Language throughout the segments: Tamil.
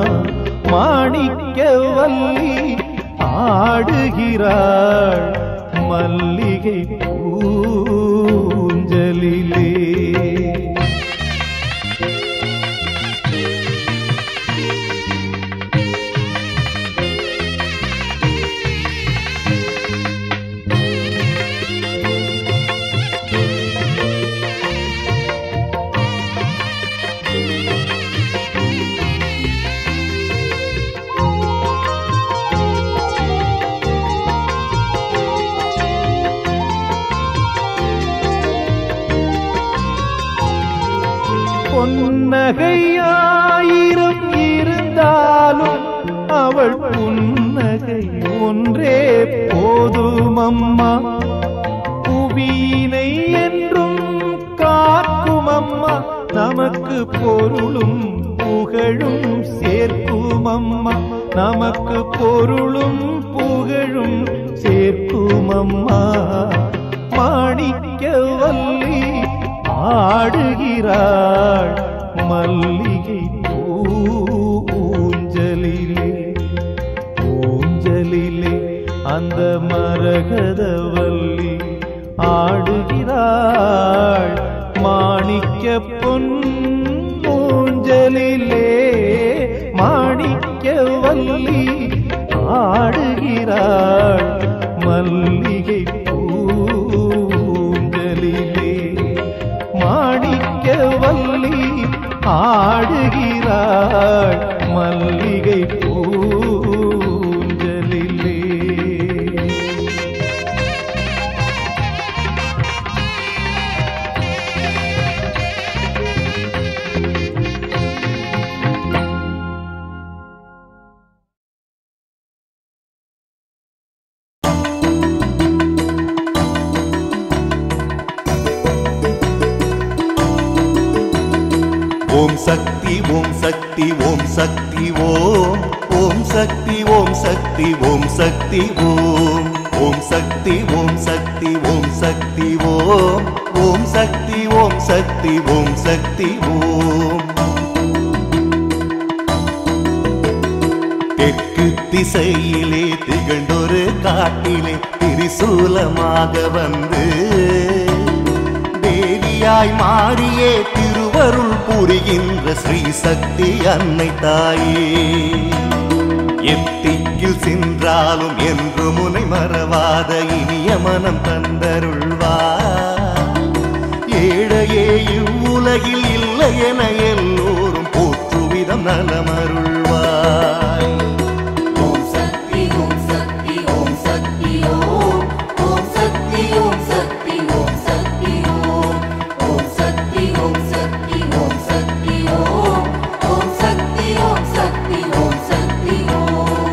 மாணிக்கவல்லி ஆடுகிறாள் மல்லிகை பூஞ்சலிலே பொன்னகையாயிரம் இருந்தாலும் அவள் புன்னகை ஒன்றே போதுமம்மா புவியினை என்றும் காக்கும் அம்மா நமக்கு பொருளும் புகழும் சேர்க்கும் அம்மா நமக்கு பொருளும் புகழும் சேர்க்கும் அம்மா மாணிக்கவல்லி ஆடுகிறாள் மல்லிகை பூஞ்சலிலே ஊஞ்சலிலே அந்த மரகதவல்லி ஆடுகிறாள் மாணிக்க பொன் ஊஞ்சலிலே மாணிக்கவல்லி ஆடுகிறாள் மல்லிகை பூஞ்சலிலே மாணிக்கவல்லி ஆடுகிறாள் மல்லிகை பூஞ்சலிலே ஓம் சக்தி ஓம் சக்தி ஓம் சக்தி ஓம் ஓம் சக்தி ஓம் சக்தி ஓம் சக்தி ஓம் ஓம் சக்தி ஓம் சக்தி ஓம் சக்தி ஓம் ஓம் சக்தி ஓம் சக்தி ஓம் சக்தி ஓம் தெற்கு திசையிலே திகழ்ந்தொரு காட்டிலே திரிசூலமாக வந்து தேவியாய் மாறியே திருவருள் புரிகின்ற ஸ்ரீ சக்தி அன்னை தாயே எத்திக்கில் சென்றாலும் என்று முனை மறவாத இனிய மனம் தந்தருள்வா ஏழையே இவ்வுலகில் இல்லை என எல்லோரும் போற்றுவிதம் நலமருள்வாய் ஓம் சக்தி ஓம் சக்தி ஓம் சக்தி ஓம் ஓம் சக்தி ஓம் சக்தி ஓம் சக்தி ஓம் ஓம் சக்தி ஓம் சக்தி ஓம் சக்தி ஓம் ஓம் சக்தி ஓம் சக்தி ஓம் சக்தி ஓம்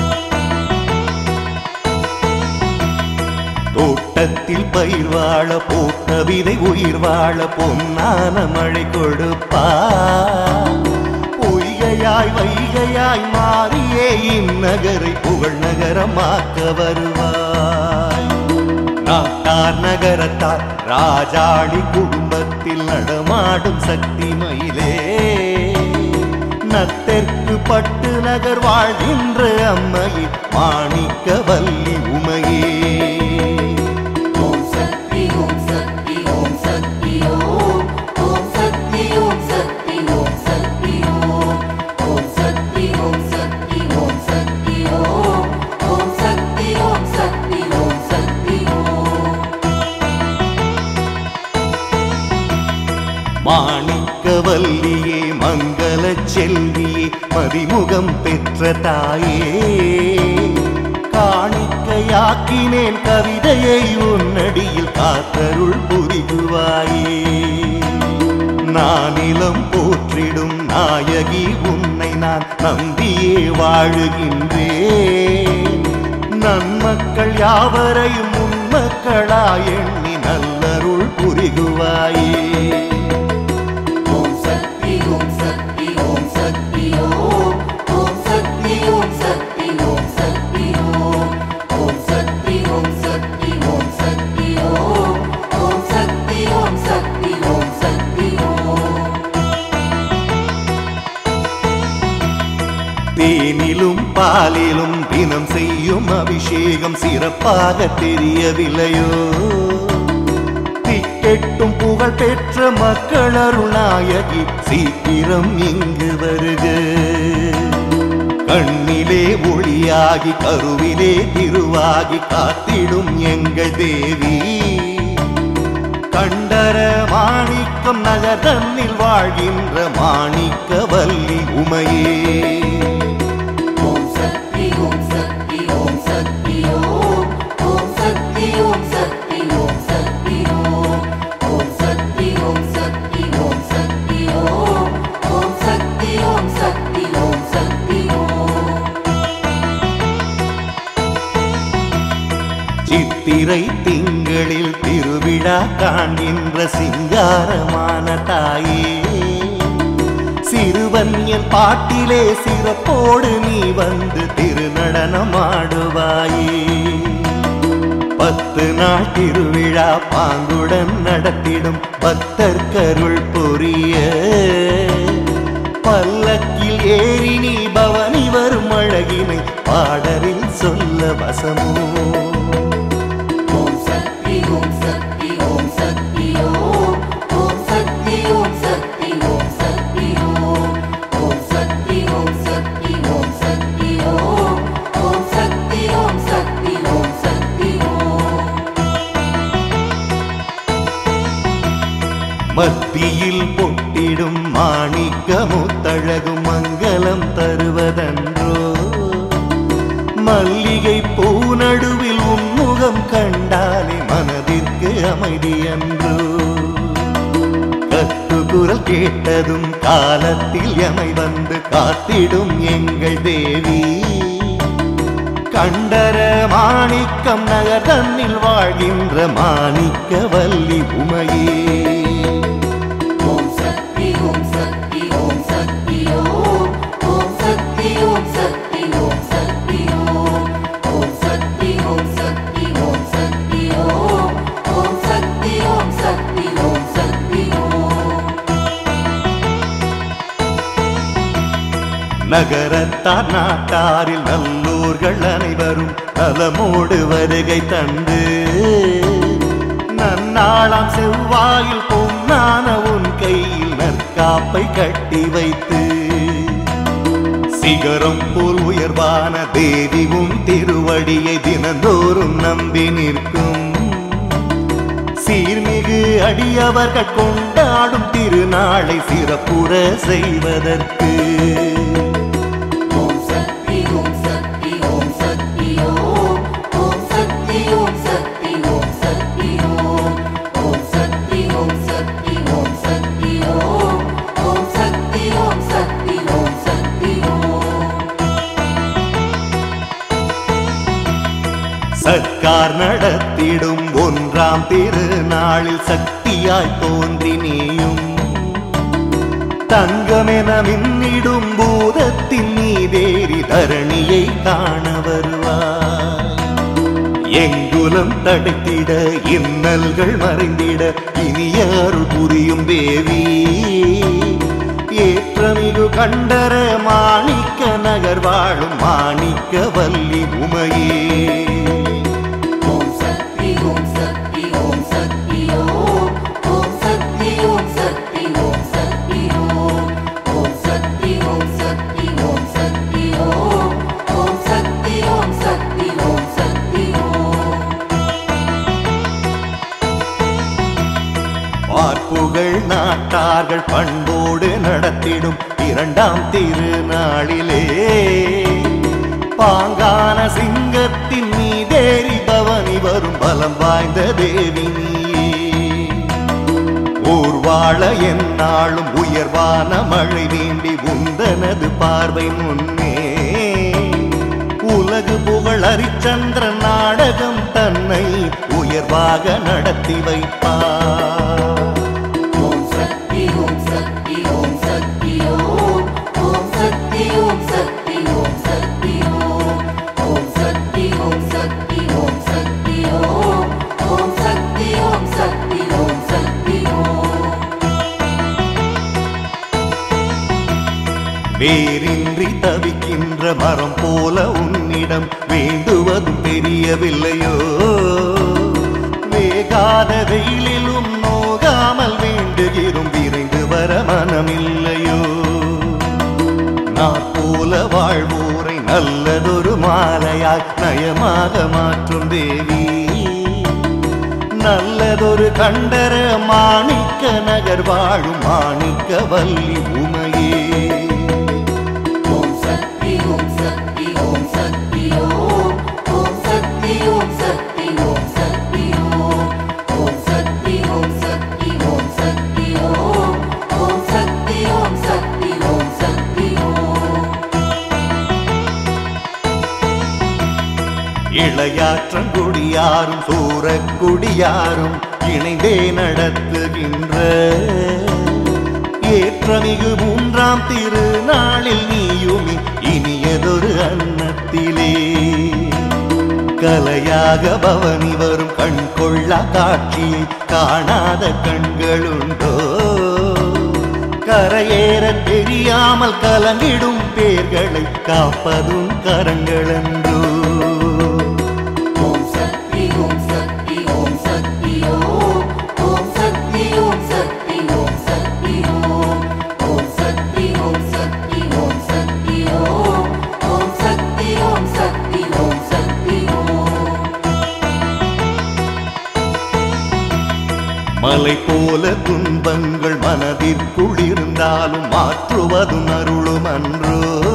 தோட்டத்தில் பயிர் வாழ போட்ட விதை உயிர் வாழ பொன்னான மழை கொடுப்பா பொய்கையாய் வைகையாய் மாறியே இந்நகரை புகழ் நகரமாக்க வருவாய் நாட்டார் நகரத்தார் ராஜாளி குடும்பத்தில் நடமாடும் சக்தி மயிலே நத்தெற்கு பட்டு நகர் வாழ்கின்ற அம்மையே மாணிக்க வல்லி உமையே ஓம் சக்தி ஓம் சக்தி ஓம் சக்தி ஓம் ஓம் சக்தி ஓம் சக்தி ஓம் சக்தி ஓம் ஓம் சக்தி ஓம் சக்தி ஓம் சக்தி ஓம் ஓம் சக்தி ஓம் சக்தி ஓம் சக்தி ஓம் மாணிக்கவல்லியே மங்கள செல்வியே மதிமுகம் பெற்ற தாயே காணிக்கையாக்கினேன் கவிதையை உன்னடியில் காத்தருள் புரிகுவாயே நானிலம் போற்றிடும் நாயகி உன்னை நான் நம்பியே வாழுகின்றேன் நன்மக்கள் யாவரையும் உன்மக்களா எண்ணி நல்லருள் புரிகுவாயே ஓம் சக்தி ஓம் சக்தி ஓம் சக்தி ஓம் ஓம் சக்தி ஓம் சக்தி ஓம் சக்தி ஓம் ஓம் சக்தி ஓம் சக்தி ஓம் சக்தி ஓம் ஓம் சக்தி ஓம் சக்தி ஓம் சக்தி ஓம் தேனிலும் பாலிலும் தினம் செய்யும் அபிஷேகம் சிறப்பாக தெரியவில்லையோ திக்கெட்டும் புகழ் பெற்ற மக்கள் அருள்நாயகி சீக்கிரம் இங்கு வருக கண்ணிலே ஒளியாகி கருவிலே திருவாகி காத்திடும் எங்கள் தேவி கண்டர மாணிக்கம் நகர் தன்னில் வாழ்கின்ற மாணிக்க வல்லி உமையே ஓம் சக்தி ஓம் சக்தி ஓம் சக்தி ஓம் ஓம் சக்தி ஓம் சக்தி ஓம் சக்தி ஓம் ஓம் சக்தி ஓம் சக்தி ஓம் சக்தி ஓம் ஓம் சக்தி ஓம் சக்தி ஓம் சக்தி ஓம் சித்திரை திங்களில் திருவிழா காண்கின்ற சிங்காரமான தாயே சிறுவன் என் பாட்டிலே சிறப்போடு நீ வந்து திருநடனம் ஆடுவாயே பத்து நாள் திருவிழா பாங்குடன் நடத்திடும் பக்தர் கருள் புரிய பல்லக்கில் ஏறி நீ பவனி வரும் அழகினை பாடலில் சொல்ல வசமோ ஓம் சக்தி ஓம் சக்தி ஓம் சக்தி ஓம் ஓம் சக்தி ஓம் சக்தி ஓம் சக்தி ஓம் ஓம் சக்தி ஓம் சக்தி ஓம் சக்தி ஓம் ஓம் சக்தி ஓம் சக்தி ஓம் சக்தி ஓம் மத்தியில் பொட்டிடும் மாணிக்க முத்தழகும் மங்களம் தருவதன்றோ மல்லிகை பூநடுவில் உன்முகம் கண்டாலே மனதிற்கு அமைதியன்றோ கத்துக்குரல் கேட்டதும் காலத்தில் எமை வந்து காத்திடும் எங்கள் தேவி கண்டர மாணிக்கம் நகர் தன்னில் வாழ்கின்ற மாணிக்க வல்லி உமையே ஓம் சக்தி ஓம் சக்தி ஓம் சக்தி ஓம் ஓம் சக்தி ஓம் சக்தி ஓம் சக்தி ஓம் ஓம் சக்தி ஓம் சக்தி ஓம் சக்தி ஓம் ஓம் சக்தி ஓம் சக்தி ஓம் சக்தி ஓம் நகரத்தார் நாட்டாரில் நல்லோர்கள் அனைவரும் நலமோடு வருகை தந்து நன்னாளாம் செவ்வாயில் பொன்னான உன் கையில் நற்காப்பை கட்டி வைத்து சிகரம் போல் உயர்வான தேவி உன் திருவடியை தினந்தோறும் நம்பி நிற்கும் சீர்மிகு அடியவர்கள் கொண்டாடும் திருநாளை சிறப்புற செய்வதற்கு ஓம் சக்தி ஓம் சக்தி ஓம் சக்தி ஓம் ஓம் சக்தி ஓம் சக்தி ஓம் சக்தி ஓம் ஓம் சக்தி ஓம் சக்தி ஓம் சக்தி ஓம் ஓம் சக்தி ஓம் சக்தி ஓம் சக்தி ஓம் சர்க்கார் நடத்திடும் ஒன்றாம் திருநாளில் சக்தியாய் தோன்றி நீயும் தங்கமென மின்னிடும் பூதத்தின் நீதேறி தரணியை காண வருவாய் எங்குலம் தடுத்திட இன்னல்கள் மறைந்திட இனிய அருள் புரியும் தேவி ஏற்றமிகு கண்டர மாணிக்க நகர் வாழும் மாணிக்க வல்லி உமையே ஓம் சக்தி ஓம் சக்தி ஓம் சக்தி ஓம் ஓம் சக்தி ஓம் சக்தி ஓம் சக்தி ஓம் ஓம் சக்தி ஓம் சக்தி ஓம் சக்தி ஓம் ஓம் சக்தி ஓம் சக்தி ஓம் சக்தி ஓம் பார்ப்புகள் நாட்டார்கள் பண்போடு நடத்திடும் இரண்டாம் திருநாளிலே பாங்கான சிங்கத்தின் மீதேறி பவனி வரும் பலம் வாய்ந்த தேவி நீயே ஊர்வாழ எந்நாளும் உயர்வான மழை வேண்டி உந்தனது பார்வை முன்னே உலகு புகழ் அரிச்சந்திர நாடகம் தன்னை உயர்வாக நடத்தி வைப்பார் ஓம் சக்தி ஓம் சக்தி ஓம் சக்தி ஓம் ஓம் சக்தி ஓம் சக்தி ஓம் சக்தி ஓம் ஓம் சக்தி ஓம் சக்தி ஓம் சக்தி ஓம் ஓம் சக்தி ஓம் சக்தி ஓம் சக்தி ஓம் வேரின்றி தவிக்கின்ற மரம் போல உன்னிடம் வேண்டுவதும் தெரியவில்லையோ வேகாத வெயிலிலும் நோகாமல் வேண்டுகிறோம் விரைந்து வர மனமில்லையோ நான் போல வாழ்வோரை நல்லதொரு மாலையாய் நயமாக மாற்றும் தேவி நல்லதொரு கண்டர மாணிக்க நகர் வாழும் மாணிக்க வள்ளி உமையே ஓம் சக்தி ஓம் சக்தி ஓம் சக்தி ஓம் ஓம் சக்தி ஓம் சக்தி ஓம் சக்தி ஓம் ஓம் சக்தி ஓம் சக்தி ஓம் சக்தி ஓம் ஓம் சக்தி ஓம் சக்தி ஓம் சக்தி ஓம் இளையாற்றங்குடியாரும் சூரக்குடியாரும் இணைந்தே நடத்துகின்ற ஏற்றமிகு மூன்றாம் திருநாளில் நீயுமி இனியதொரு அன்னத்திலே கலையாக பவனி வரும் கண் கொள்ளா காட்சியை காணாத கண்களுண்டோ கரையேற தெரியாமல் கலங்கிடும் பேர்களை காப்பதும் கரங்களன்றோ ஓம் சக்தி ஓம் சக்தி ஓம் சக்தி ஓம் ஓம் சக்தி ஓம் சக்தி ஓம் சக்தி ஓம் ஓம் சக்தி ஓம் சக்தி ஓம் சக்தி ஓம் ஓம் சக்தி ஓம் சக்தி ஓம் சக்தி ஓம் மலை போல துன்பங்கள் மனதிற்குள் இருந்தாலும் மாற்றுவதும் அருளும் அன்றோ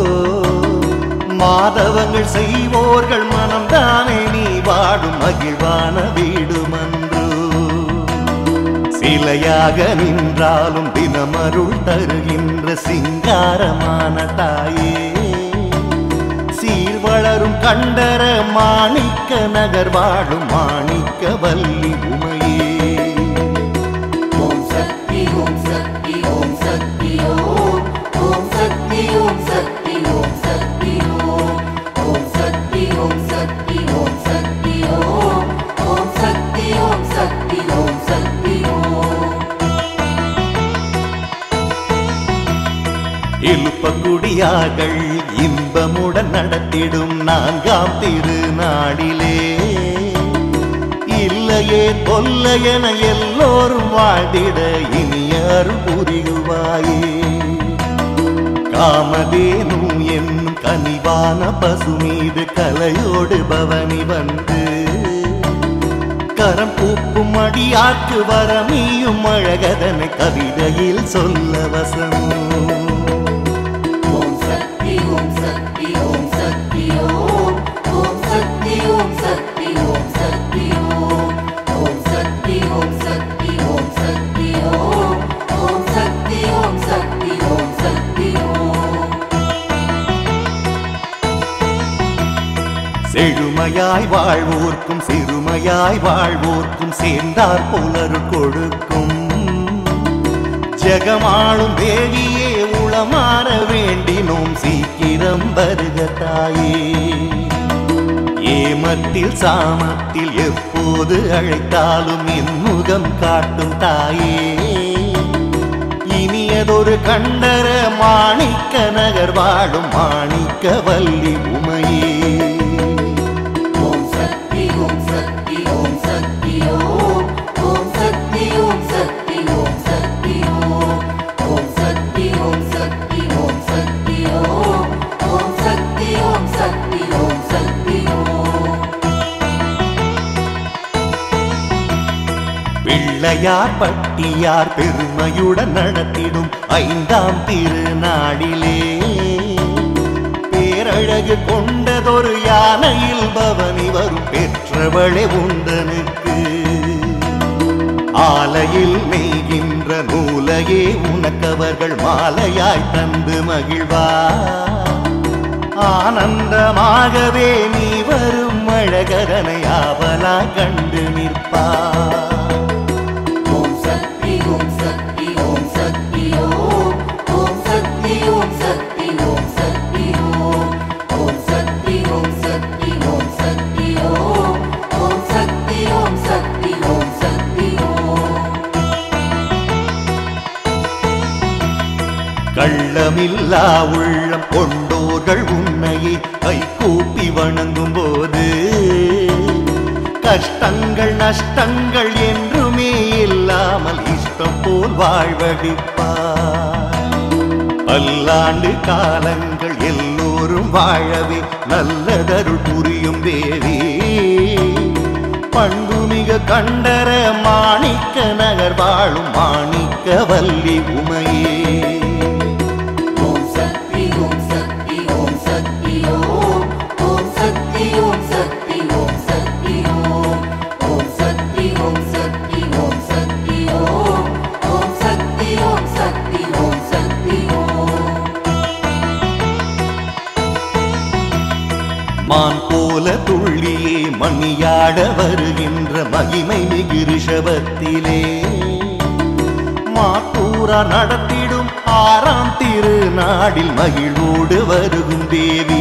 மாதவங்கள் செய்வோர்கள் மனம்தானே நீ வாடும் மகிழ்வான வீடுமன்றோ சிலையாக நின்றாலும் தினமருள் தருகின்ற சிங்காரமான தாயே சீர் வளரும் கண்டர மாணிக்க நகர் வாழும் மாணிக்க வள்ளி உமையே ஓம் சக்தி ஓம் சக்தி ஓம் சக்தி ஓம் ஓம் சக்தி ஓம் சக்தி ஓம் சக்தி ஓம் ஓம் சக்தி ஓம் சக்தி ஓம் சக்தி ஓம் ஓம் சக்தி ஓம் சக்தி ஓம் சக்தி ஓம் இழுப்பக்குடியார்கள் இன்பமுடன் நடத்திடும் நான்காம் திருநாளிலே இல்லையே தொல்லையென எல்லோரும் வாழ்ந்திட இனியாரும் புரியுவாயே காமதேனு என்னும் கனிவான பசு மீது கலையோடு பவனி வந்து கரம் பூப்பும் அடியாக்கு வரமியும் அழகதனை கவிதையில் சொல்ல வசமோ ஓம் சக்தி ஓம் சக்தி ஓம் சக்தி ஓம் ஓம் சக்தி ஓம் சக்தி ஓம் சக்தி ஓம் ஓம் சக்தி ஓம் சக்தி ஓம் சக்தி ஓம் ஓம் சக்தி ஓம் சக்தி ஓம் சக்தி ஓம் செழுமையாய் வாழ்வோர்க்கும் சிறுமையாய் வாழ்வோர்க்கும் சேர்ந்தார் புலர் கொடுக்கும் ஜெகமாளும் தேவியே உளமாற வேண்டினோம் சீக்கிரம் வருக தாயே ஏமத்தில் சாமத்தில் எப்போது அழைத்தாலும் என் முகம் காட்டும் தாயே இனியதொரு கண்டர மாணிக்க நகர் வாழும் மாணிக்க வள்ளி உமையே ஓம் சக்தி ஓம் சக்தி ஓம் சக்தி ஓம் ஓம் சக்தி ஓம் சக்தி ஓம் சக்தி ஓம் ஓம் சக்தி ஓம் சக்தி ஓம் சக்தி ஓம் ஓம் சக்தி ஓம் சக்தி ஓம் சக்தி ஓம் பிள்ளையார் பட்டியார் பெருமையுடன் நடத்திடும் ஐந்தாம் திருநாளிலே பேரழகு கொண்டதொரு யானையில் பவனி வரும் பெற்றவளே உந்தனுக்கு ஆலையில் நெய்கின்ற நூலையே உனக்கவர்கள் மாலையாய் தந்து மகிழ்வார் ஆனந்தமாகவே நீ வரும் அழகரனை ஆவலா கண்டு நிற்பார் ஓம் சக்தி ஓம் சக்தி ஓம் சக்தி ஓம் ஓம் சக்தி ஓம் சக்தி ஓம் சக்தி ஓம் ஓம் சக்தி ஓம் சக்தி ஓம் சக்தி ஓம் ஓம் சக்தி ஓம் சக்தி ஓம் சக்தி ஓம் கள்ளமில்லா உள்ளம் கொண்டோர்கள் உன் உன்னையே கை கூப்பி வணங்கும் போது கஷ்டங்கள் நஷ்டங்கள் என்றுமே இல்லாமல் இஷ்டம் போல் வாழ்வழிப்பார் பல்லாண்டு காலங்கள் எல்லோரும் வாழவே நல்லதருள் புரியும் தேவி பண்புமிக கண்டர மாணிக்க நகர் வாழும் மாணிக்க வல்லி உமையே ஓம் சக்தி ஓம் சக்தி ஓம் சக்தி ஓம் ஓம் சக்தி ஓம் சக்தி ஓம் சக்தி ஓம் ஓம் சக்தி ஓம் சக்தி ஓம் சக்தி ஓம் ஓம் சக்தி ஓம் சக்தி ஓம் சக்தி ஓம் மான் போல துள்ளியே மணியாட வருகின்ற மகிமை மிகு ரிஷபத்திலே மாத்தூரா நடத்திடும் ஆறாம் திருநாடில் மகிழ்வோடு வருகும் தேவி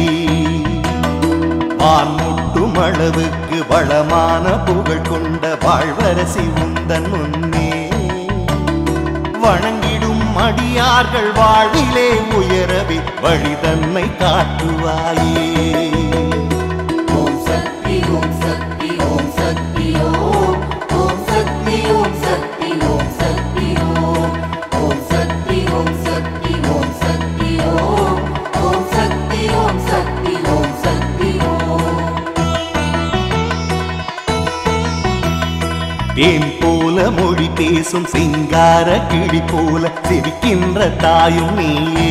வான் முட்டும் அளவுக்கு வளமான புகழ் கொண்ட வாழ்வரசி உந்தன் முன்னே வணங்கிடும் அடியார்கள் வாழ்விலே உயரவே வழி தன்னை காட்டுவாயே ஓம் சக்தி ஓம் சக்தி ஓம் சக்தி ஓம் ஓம் சக்தி ஓம் சக்தி ஓம் சக்தி ஓம் ஓம் சக்தி ஓம் சக்தி ஓம் சக்தி ஓம் ஓம் சக்தி ஓம் சக்தி ஓம் சக்தி ஓம் தேன் போல மொழி பேசும் சிங்கார கிளி போல சிரிக்கின்ற தாயும் நீயே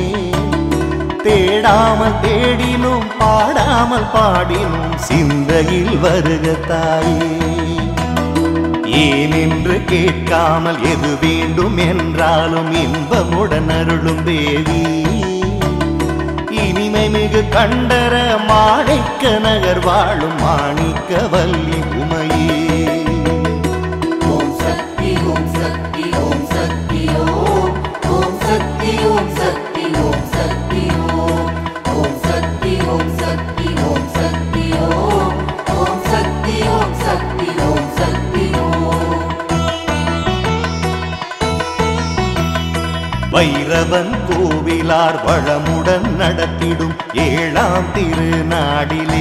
தேடாமல் தேடினும் பாடாமல் பாடினும் சிந்தையில் வருக தாயே ஏனென்று கேட்காமல் எது வேண்டும் என்றாலும் இன்பமுடன் அருளும் தேவி இனிமை மிகு கண்டர மாணிக்க நகர் வாழும் மாணிக்க வல்லி உமையே ஓம் சக்தி ஓம் சக்தி ஓம் சக்தி ஓம் ஓம் சக்தி ஓம் சக்தி ஓம் சக்தி ஓம் ஓம் சக்தி ஓம் சக்தி ஓம் சக்தி ஓம் ஓம் சக்தி ஓம் சக்தி ஓம் சக்தி ஓம் வைரவன் கோவிலார் வளமுடன் நடத்திடும் ஏழாம் திருநாடிலே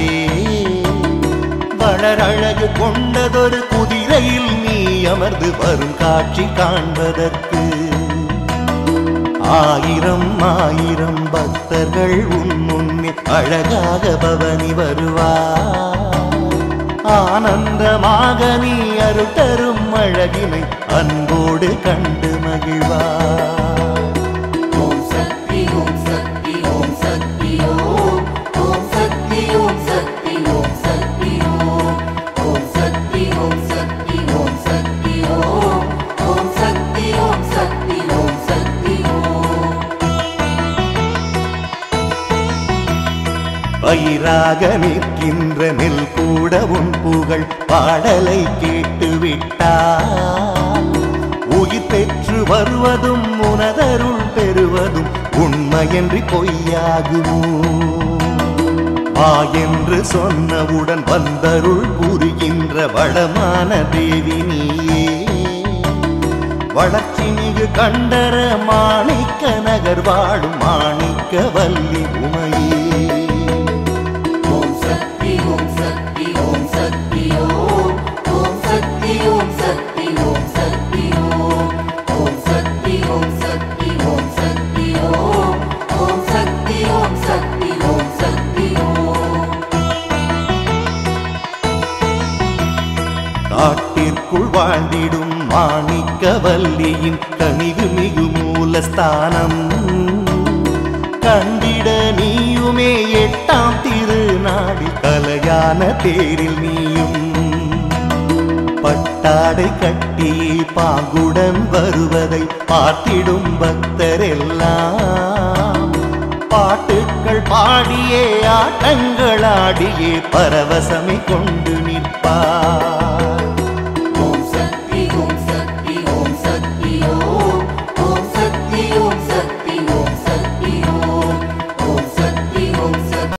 வளரழகு கொண்டதொரு குதிரையில் நீ அமர்ந்து வரும் காட்சி காண்பதற்கு ஆயிரம் ஆயிரம் பக்தர்கள் உன் முன்னே அழகாக பவனி வருவார் ஆனந்தமாக நீ அருள் தரும் அழகினை அன்போடு கண்டு மகிழ்வார் ஓம் சக்தி ஓம் சக்தி ஓம் சக்தி ஓம் ஓம் சக்தி ஓம் சக்தி ஓம் சக்தி ஓம் ஓம் சக்தி ஓம் சக்தி ஓம் சக்தி ஓம் ஓம் சக்தி ஓம் சக்தி ஓம் சக்தி ஓம் பயிராக நிற்கின்ற நெல் கூட உன் புகழ் பாடலை கேட்டு விட்டார் உயிர் பெற்று வருவதும் உனதருள் பெறுவதும் உண்மையன்றி பொய்யாகுமோ வா என்று சொன்னவுடன் வந்தருள் புரிகின்ற வளமான தேவி நீயே வளர்ச்சி மிகு கண்டர மாணிக்க நகர் வாழும் மாணிக்க வல்லி உமையே ஓம் சக்தி ஓம் சக்தி ஓம் சக்தி ஓம் ஓம் சக்தி ஓம் சக்தி ஓம் சக்தி ஓம் ஓம் சக்தி ஓம் சக்தி ஓம் சக்தி ஓம் ஓம் சக்தி ஓம் சக்தி ஓம் சக்தி ஓம் காட்டிற்குள் வாழ்ந்திடும் மாணிக்க வல்லியின் கனிவு மிகு மூலஸ்தானம் கண்டிட நீயுமே எட்டாம் திருநாடில் கலையான தேரில் நீயும் பட்டாடை கட்டி பாங்குடன் வருவதை பார்த்திடும் பக்தரெல்லாம் பாட்டுக்கள் பாடியே ஆட்டங்கள் ஆடியே பரவசமை கொண்டு நிற்பார்